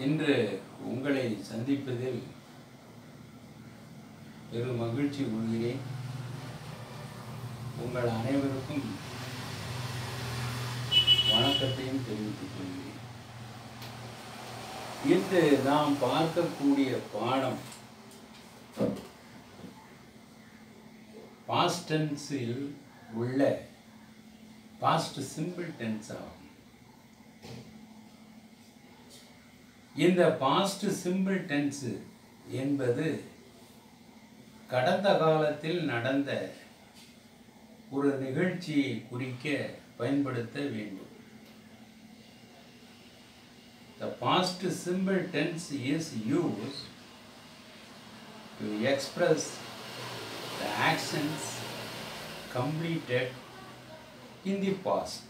இன்று உங்களை சந்திப்பதில் பெரும் மகிழ்ச்சி கொள்கிறேன் உங்கள் அனைவருக்கும் வணக்கத்தையும் தெரிவித்துக் கொள்கிறேன் இன்று நாம் பார்க்கக்கூடிய பாடம் பாஸ்ட் டென்ஸில் உள்ள பாஸ்ட் சிம்பிள் டென்ஸ் ஆகும் இந்த பாஸ்ட் சிம்பிள் டென்ஸ் என்பது கடந்த காலத்தில் நடந்த ஒரு நிகழ்ச்சியை குறிக்க பயன்படுத்த வேண்டும் The past simple tense is used to express the actions completed in the past.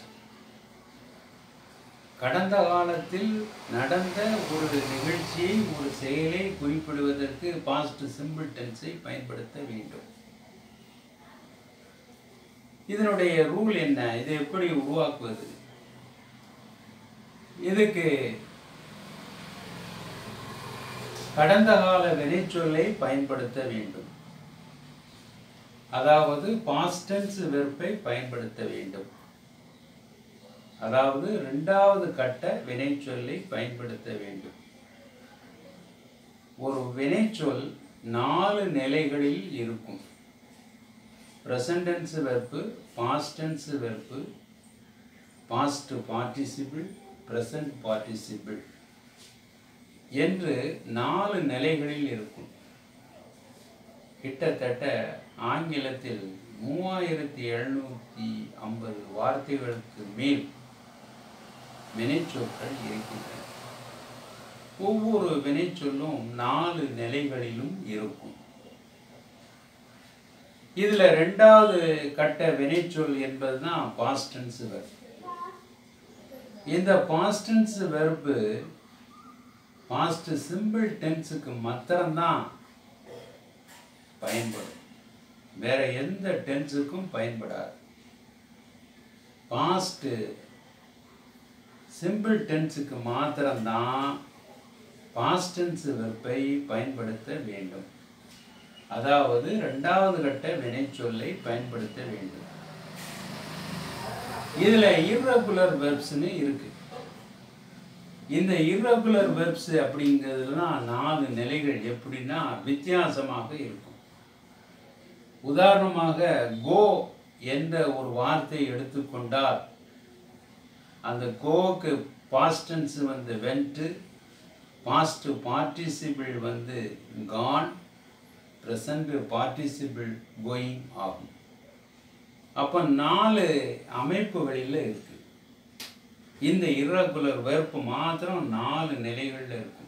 கடந்த காலத்தில் நடந்த ஒரு நிகழ்ச்சியை ஒரு செயலை குறிப்பிடுவதற்கு பாஸ்ட் சிம்பிள் டென்ஸை பயன்படுத்த வேண்டும் இதனுடைய ரூல் என்ன இதை எப்படி உருவாக்குவது இதுக்கு கடந்த கால வினைச்சொல்லை பயன்படுத்த வேண்டும் அதாவது பாஸ்ட் டென்ஸ் வெறுப்பை பயன்படுத்த வேண்டும் அதாவது இரண்டாவது கட்ட வினைச்சொல்லை பயன்படுத்த வேண்டும் ஒரு வினைச்சொல் நாலு நிலைகளில் இருக்கும் present tense verb past tense verb past participle present participle என்று நாலு நிலைகளில் இருக்கும் கிட்டத்தட்ட ஆங்கிலத்தில் மூவாயிரத்தி எழுநூற்றி ஐம்பது வார்த்தைகளுக்கு மேல் வினைச்சொற்கள் இருக்கின்றன ஒவ்வொரு வினைச்சொல்லும் நாலு நிலைகளிலும் இருக்கும் இதுல ரெண்டாவது கட்ட வினைச்சொல் என்பதுதான் பாஸ்டன்ஸ் வெர்ப் இந்த பாஸ்டன்ஸ் வெர்பு பாஸ்ட் சிம்பிள் டென்ஸுக்கு மாத்திரம்தான் பயன்படும் வேற எந்த டென்ஸுக்கும் பயன்படாது பாஸ்ட் சிம்பிள் டென்ஸுக்கு மாத்திரம்தான் பாஸ்ட் டென்ஸ் வெர்பை பயன்படுத்த வேண்டும் அதாவது ரெண்டாவது கட்ட வினைச்சொல்லை பயன்படுத்த வேண்டும் இதுல irregular வெர்ப்ஸ்னு இருக்கு இந்த irregular வெர்ப்ஸ் அப்படிங்கிறதுலாம் நாலு நிலைகள் எப்படின்னா வித்தியாசமாக இருக்கும் உதாரணமாக கோ என்ற ஒரு வார்த்தை எடுத்துக்கொண்டால் அந்த கோக்கு பாஸ்டன்ஸ் வந்து வென்ட்டு பாஸ்ட் பார்ட்டிசிபிள் வந்து கான் ப்ரெசண்ட் பார்ட்டிசிபிள் கோயிங் ஆகும் அப்போ நாலு அமைப்புகளில் இருக்கு இந்த irregular வெறுப்பு மாத்திரம் நாலு நிலைகளில் இருக்கும்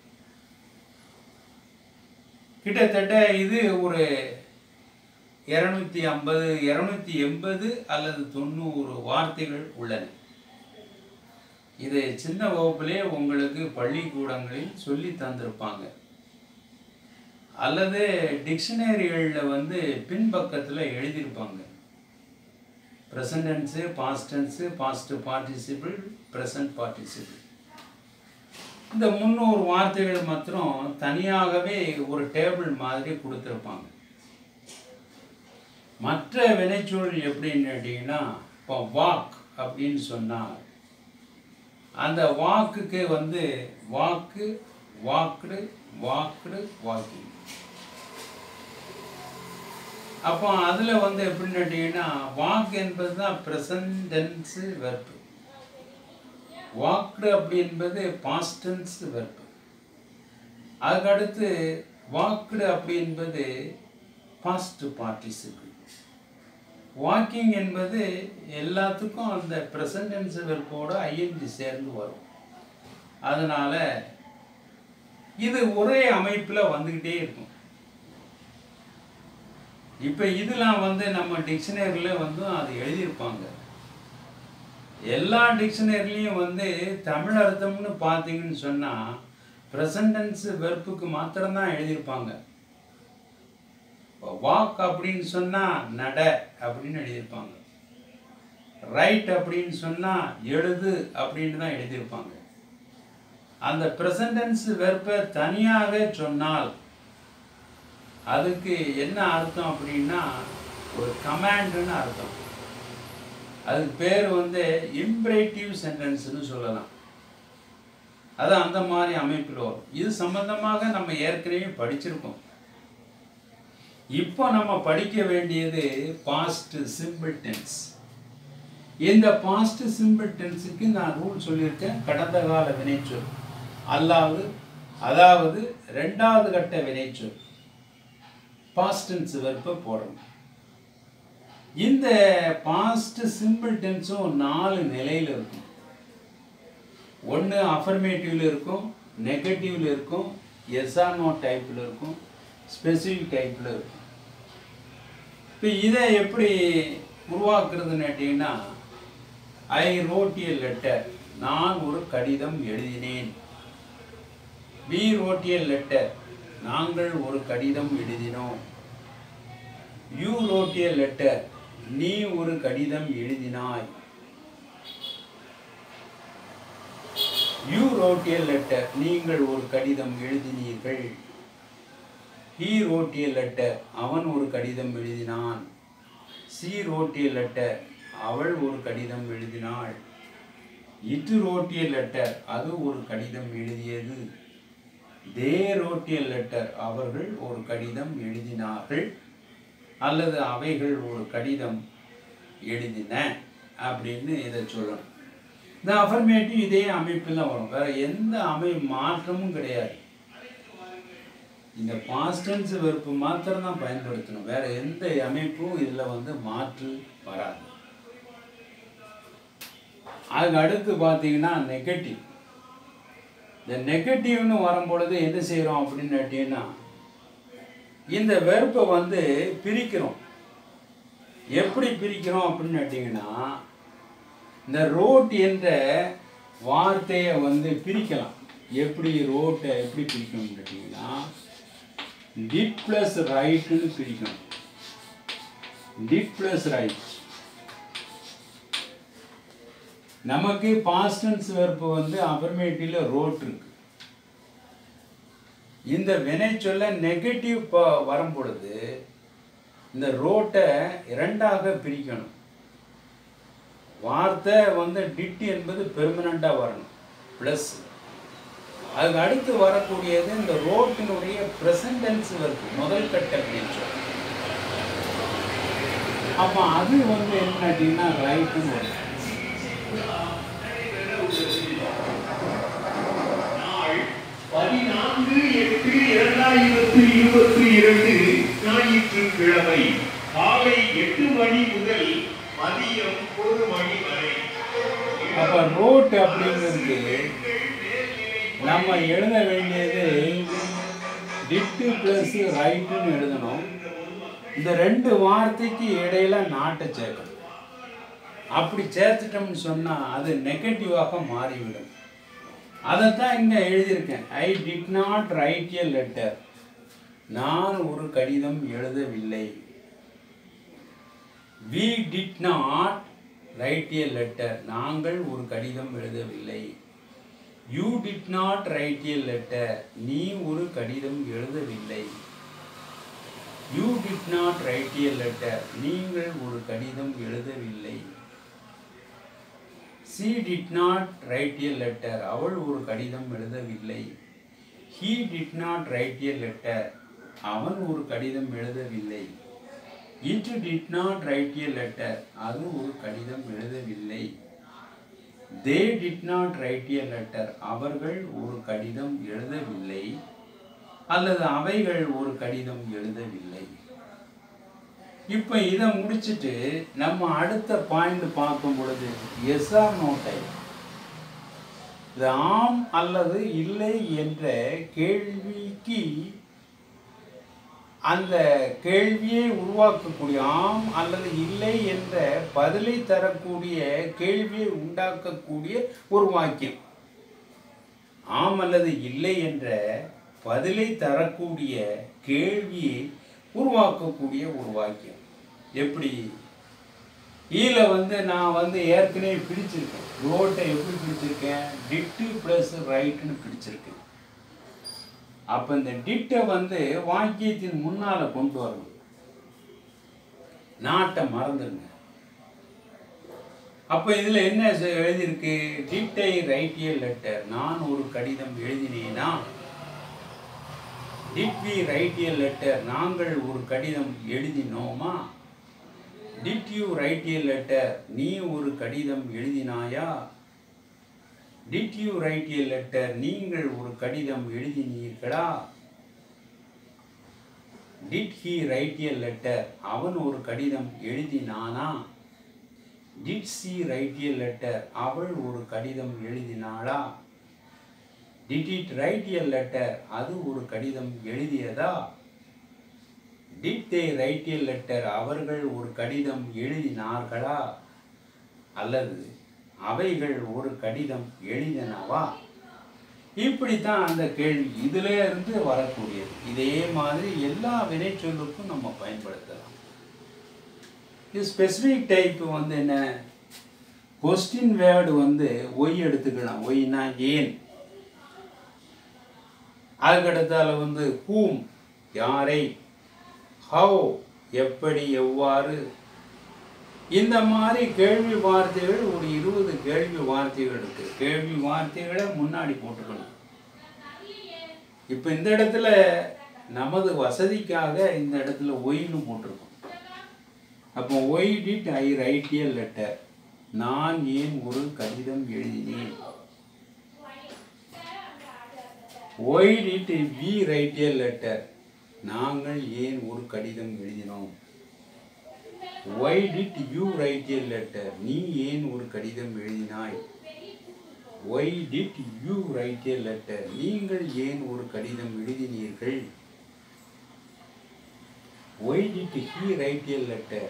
கிட்டத்தட்ட இது ஒரு இரநூத்தி ஐம்பது இரநூத்தி எண்பது அல்லது தொண்ணூறு வார்த்தைகள் உள்ளன இது சின்ன வகுப்பிலே உங்களுக்கு பள்ளிக்கூடங்களில் சொல்லி தந்திருப்பாங்க அல்லது டிக்ஷனரிகளில் வந்து பின்பக்கத்தில் எழுதியிருப்பாங்க present tense past tense past participle present participle இந்த முந்நூறு வார்த்தைகள் மாத்திரம் தனியாகவே ஒரு டேபிள் மாதிரி கொடுத்துருப்பாங்க மற்ற வினைச்சொல் எப்படின்னு கேட்டிங்கன்னா இப்போ வாக் அப்படின்னு சொன்னால் அந்த வாக்குக்கு வந்து வாக்கு வாக்குடு வாக்குடு வாக்கிங் அப்போ அதில் வந்து எப்படின்னு கேட்டிங்கன்னா வாக் என்பது தான் ப்ரெசன்ட் டென்ஸு வெர்பு வாக்டு அப்படி என்பது பாஸ்ட் டென்ஸ் வெர்பு அதுக்கடுத்து வாக்டு அப்படி என்பது பாஸ்ட் பார்ட்டிசிபிள் வாக்கிங் என்பது எல்லாத்துக்கும் அந்த ப்ரெசன்ட் டென்ஸ் வெர்போட ஐஎன்ஜி சேர்ந்து வரும் அதனால் இது ஒரே அமைப்பில் வந்துக்கிட்டே இருக்கும் இப்போ இதெல்லாம் வந்து நம்ம டிக்ஷனரியில் வந்து அது எழுதியிருப்பாங்க எல்லா டிக்ஷனரிலையும் வந்து தமிழ் அர்த்தம்னு பார்த்தீங்கன்னு சொன்னால் ப்ரெசன்டென்ஸ் வெறுப்புக்கு மாத்திரம்தான் எழுதியிருப்பாங்க வாக் அப்படின்னு சொன்னால் நட அப்படின்னு எழுதியிருப்பாங்க ரைட் அப்படின்னு சொன்னால் எழுது அப்படின்னு தான் எழுதியிருப்பாங்க அந்த ப்ரெசன்டென்ஸ் வெர்பை தனியாக சொன்னால் அதுக்கு என்ன அர்த்தம் அப்படின்னா ஒரு கமாண்டுன்னு அர்த்தம் அதுக்கு பேர் வந்து இம்பரேட்டிவ் சென்டென்ஸ்னு சொல்லலாம் அது அந்த மாதிரி அமைப்பில் வரும் இது சம்பந்தமாக நம்ம ஏற்கனவே படிச்சிருக்கோம் இப்போ நம்ம படிக்க வேண்டியது பாஸ்ட் சிம்பிள் டென்ஸ் இந்த பாஸ்ட் சிம்பிள் டென்ஸுக்கு நான் ரூல் சொல்லியிருக்கேன் கடந்த கால வினைச்சொல் அல்லாது அதாவது ரெண்டாவது கட்ட வினைச்சொல் பாஸ்ட் டென்ஸ் வெறுப்பை போடணும் இந்த பாஸ்ட் சிம்பிள் டென்ஸும் நாலு நிலையில் இருக்கும் ஒன்று அஃபர்மேட்டிவ்ல இருக்கும் நெகட்டிவ்ல இருக்கும் எஸ்ஆர் நோ டைப்பில் இருக்கும் ஸ்பெசிஃபிக் டைப்பில் இருக்கும் இப்போ இதை எப்படி உருவாக்குறதுன்னு கேட்டிங்கன்னா ஐ ரோட் ஏ லெட்டர் நான் ஒரு கடிதம் எழுதினேன் வி ரோட் ஏ லெட்டர் நாங்கள் ஒரு கடிதம் எழுதினோம் யூ ரோட் ஏ லெட்டர் நீ ஒரு கடிதம் எழுதினாய் யூ ரோட் ஏ லெட்டர் நீங்கள் ஒரு கடிதம் எழுதினீர்கள் ஹீ ரோட் ஏ லெட்டர் அவன் ஒரு கடிதம் எழுதினான் சி ரோட் ஏ லெட்டர் அவள் ஒரு கடிதம் எழுதினாள் இட்டு ரோட் ஏ லெட்டர் அது ஒரு கடிதம் எழுதியது தே ரோட் ஏ லெட்டர் அவர்கள் ஒரு கடிதம் எழுதினார்கள் அல்லது அவைகள் ஒரு கடிதம் எழுதின அப்படின்னு இதை சொல்லணும் இந்த அஃபர்மேட்டிவ் இதே அமைப்பில் தான் வரும் வேற எந்த அமை மாற்றமும் கிடையாது இந்த பாஸ்டன்ஸ் வெறுப்பு மாத்திரம் தான் பயன்படுத்தணும் வேற எந்த அமைப்பும் இதில் வந்து மாற்று வராது அதுக்கு அடுத்து பார்த்தீங்கன்னா நெகட்டிவ் இந்த நெகட்டிவ்னு வரும்பொழுது என்ன செய்கிறோம் அப்படின்னு கேட்டீங்கன்னா இந்த வெறுப்பை வந்து பிரிக்கிறோம் எப்படி பிரிக்கிறோம் அப்படின்னு கேட்டிங்கன்னா இந்த ரோட் என்ற வார்த்தையை வந்து பிரிக்கலாம் எப்படி ரோட்டை எப்படி பிரிக்கணும்னு கேட்டிங்கன்னா டிட் ப்ளஸ் ரைட்டுன்னு பிரிக்கணும் டிட் ப்ளஸ் ரைட் நமக்கு பாஸ்டன்ஸ் வெறுப்பு வந்து அபர்மேட்டிவில் ரோட் இருக்கு இந்த வினை சொல்ல நெகட்டிவ் வரும் பொழுது இந்த ரோட்டை இரண்டாக பிரிக்கணும் வார்த்தை வந்து டிட் என்பது பெர்மனண்டாக வரணும் ப்ளஸ் அதுக்கு அடுத்து வரக்கூடியது இந்த ரோட்டினுடைய ப்ரெசன்டென்ஸ் வருது முதல் கட்ட வினைச்சொல் அப்போ அது வந்து என்ன அப்படின்னா ரைட்டுன்னு வரும் நாள் பதினான்கு எட்டு இரண்டாயிரத்து இருபத்தி இரண்டு ஞாயிற்றுக்கிழமை காலை எட்டு மணி முதல் மதியம் ஒரு மணி வரை அப்போ ரோட் அப்படிங்கிறது நம்ம எழுத வேண்டியது டிட்டு ப்ளஸ் ரைட்டுன்னு எழுதணும் இந்த ரெண்டு வார்த்தைக்கு இடையில நாட்டை சேர்க்கணும் அப்படி சேர்த்துட்டோம்னு சொன்னால் அது நெகட்டிவாக மாறிவிடும் அதைத்தான் இங்கே எழுதியிருக்கேன் I did not write a letter நான் ஒரு கடிதம் எழுதவில்லை we did not write a letter நாங்கள் ஒரு கடிதம் எழுதவில்லை you did not write a letter நீ ஒரு கடிதம் எழுதவில்லை you did not write a letter நீங்கள் ஒரு கடிதம் எழுதவில்லை she did not write a letter அவள் ஒரு கடிதம் எழுதவில்லை he did not write a letter அவன் ஒரு கடிதம் எழுதவில்லை it did not write a letter அது ஒரு கடிதம் எழுதவில்லை they did not write a letter அவர்கள் ஒரு கடிதம் எழுதவில்லை அல்லது அவைகள் ஒரு கடிதம் எழுதவில்லை இப்போ இதை முடிச்சிட்டு நம்ம அடுத்த பாயிண்ட் பார்க்கும் பொழுது எஸ் ஆர் நோ டைப் இது ஆம் அல்லது இல்லை என்ற கேள்விக்கு அந்த கேள்வியை உருவாக்கக்கூடிய ஆம் அல்லது இல்லை என்ற பதிலை தரக்கூடிய கேள்வியை உண்டாக்கக்கூடிய ஒரு வாக்கியம் ஆம் அல்லது இல்லை என்ற பதிலை தரக்கூடிய கேள்வியை உருவாக்கக்கூடிய ஒரு வாக்கியம் எப்படி ஈல வந்து நான் வந்து ஏற்கனவே பிரிச்சிருக்கேன் ரோட்டை எப்படி பிரிச்சிருக்கேன் டிட்டு ப்ளஸ் ரைட்டுன்னு பிரிச்சிருக்கேன் அப்போ இந்த டிட்டை வந்து வாக்கியத்தின் முன்னால் கொண்டு வரணும் நாட்டை மறந்துடுங்க அப்போ இதில் என்ன செ- எழுதியிருக்கு டிட்டை ரைட்டிய லெட்டர் நான் ஒரு கடிதம் எழுதினேனா டிட் வி ரைட்டிய லெட்டர் நாங்கள் ஒரு கடிதம் எழுதினோமா டிட் யூ ரைட்டிய லெட்டர் நீ ஒரு கடிதம் எழுதினாயா டிட் யூ ரைட்டிய லெட்டர் நீங்கள் ஒரு கடிதம் எழுதினீர்களா டிட் ஹி ரைட்டிய லெட்டர் அவன் ஒரு கடிதம் எழுதினானா டிட் சி ரைட்டிய லெட்டர் அவள் ஒரு கடிதம் எழுதினாளா டிட் இட் ரைட்டிய லெட்டர் அது ஒரு கடிதம் எழுதியதா டிட் தே ரைட்டிய லெட்டர் அவர்கள் ஒரு கடிதம் எழுதினார்களா அல்லது அவைகள் ஒரு கடிதம் எழுதினவா இப்படித்தான் அந்த கேள்வி இதுல இருந்து வரக்கூடியது இதே மாதிரி எல்லா வினைச்சொல்லுக்கும் நம்ம பயன்படுத்தலாம் இது ஸ்பெசிஃபிக் டைப் வந்து என்ன கொஸ்டின் வேர்டு வந்து ஒய் எடுத்துக்கலாம் ஒய்னா ஏன் அதுக்கடுத்தால வந்து ஹூம் யாரை ஹவ் எப்படி எவ்வாறு இந்த மாதிரி கேள்வி வார்த்தைகள் ஒரு இருபது கேள்வி வார்த்தைகள் இருக்கு கேள்வி வார்த்தைகளை முன்னாடி போட்டுக்கணும் இப்போ இந்த இடத்துல நமது வசதிக்காக இந்த இடத்துல ஒய்னு போட்டிருக்கோம் அப்போ why did I write a letter நான் ஏன் ஒரு கடிதம் எழுதினேன் why did we write a letter நாங்கள் ஏன் ஒரு கடிதம் எழுதினோம் why did you write a letter நீ ஏன் ஒரு கடிதம் எழுதினாய் why did you write a letter நீங்கள் ஏன் ஒரு கடிதம் எழுதினீர்கள் why did he write a letter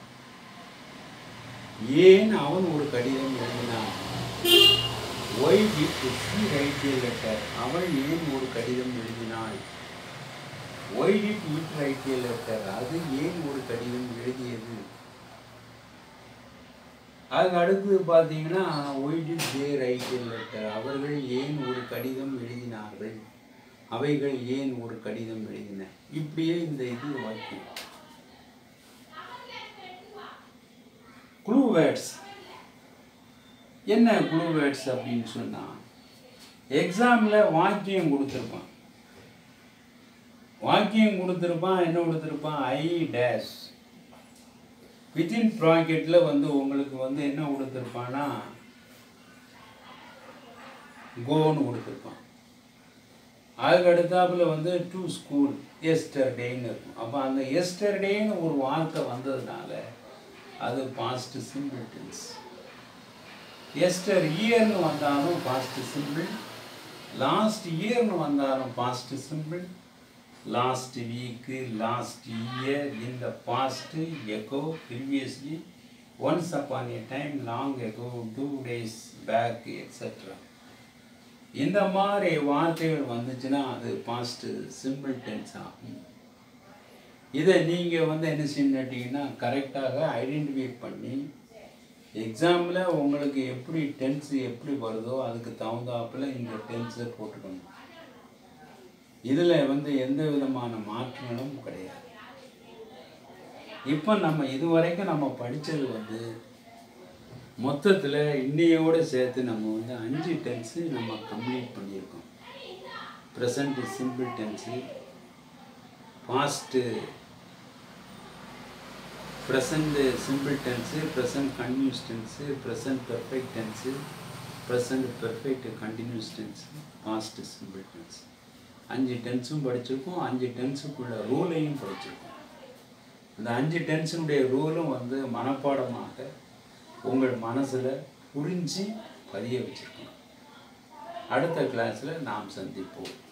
ஏன் அவன் ஒரு கடிதம் எழுதினான் why did she write a letter அவள் ஏன் ஒரு கடிதம் எழுதினாள் why did it write a letter அது ஏன் ஒரு கடிதம் எழுதியது அதுக்கு அடுத்து பார்த்தீங்கன்னா why did they write a letter அவர்கள் ஏன் ஒரு கடிதம் எழுதினார்கள் அவைகள் ஏன் ஒரு கடிதம் எழுதின இப்படியே இந்த இது வாக்கியம் க்ளூ வேர்ட்ஸ் என்ன க்ளூ வேர்ட்ஸ் அப்படின்னு சொன்னா எக்ஸாமில் வாக்கியம் கொடுத்துருப்பான் வாக்கியம் கொடுத்துருப்பான் என்ன கொடுத்துருப்பான் ஐ டேஷ் வித்தின் ப்ராக்கெட்டில் வந்து உங்களுக்கு வந்து என்ன கொடுத்துருப்பான்னா கோன்னு கொடுத்துருப்பான் அதுக்கு அடுத்தாப்புல வந்து டு ஸ்கூல் எஸ்டர்டேன்னு இருக்கும் அப்போ அந்த எஸ்டர்டேன்னு ஒரு வார்த்தை வந்ததுனால அது பாஸ்ட் சிம்பிள் டென்ஸ் எஸ்டர் இயர்னு வந்தாலும் பாஸ்ட் சிம்பிள் லாஸ்ட் இயர்னு வந்தாலும் past simple last week last year இந்த past ago previously once upon a time long ago two days back etcetera இந்த மாதிரி வார்த்தைகள் வந்துச்சுன்னா அது பாஸ்ட் சிம்பிள் டென்ஸ் ஆகும் இதை நீங்கள் வந்து என்ன செய்யணுட்டீங்கன்னா கரெக்டாக ஐடென்டிஃபை பண்ணி எக்ஸாமில் உங்களுக்கு எப்படி டென்ஸ் எப்படி வருதோ அதுக்கு தகுந்தாப்புல இந்த டென்ஸை போட்டுக்கணும் இதில் வந்து எந்த விதமான மாற்றங்களும் கிடையாது இப்போ நம்ம இதுவரைக்கும் நம்ம படித்தது வந்து மொத்தத்தில் இன்னையோடு சேர்த்து நம்ம வந்து அஞ்சு டென்ஸு நம்ம கம்ப்ளீட் பண்ணியிருக்கோம் present simple tense past present simple tense present continuous tense present perfect tense present perfect continuous tense past simple tense அஞ்சு டென்ஸும் படிச்சிருக்கோம் அஞ்சு டென்ஸுக்குள்ள ரூலையும் படிச்சிருக்கோம் அந்த அஞ்சு டென்ஸினுடைய ரூலும் வந்து மனப்பாடமாக உங்கள் மனசில் புரிஞ்சு பதிய வச்சிருக்கணும் அடுத்த கிளாஸில் நாம் சந்திப்போம்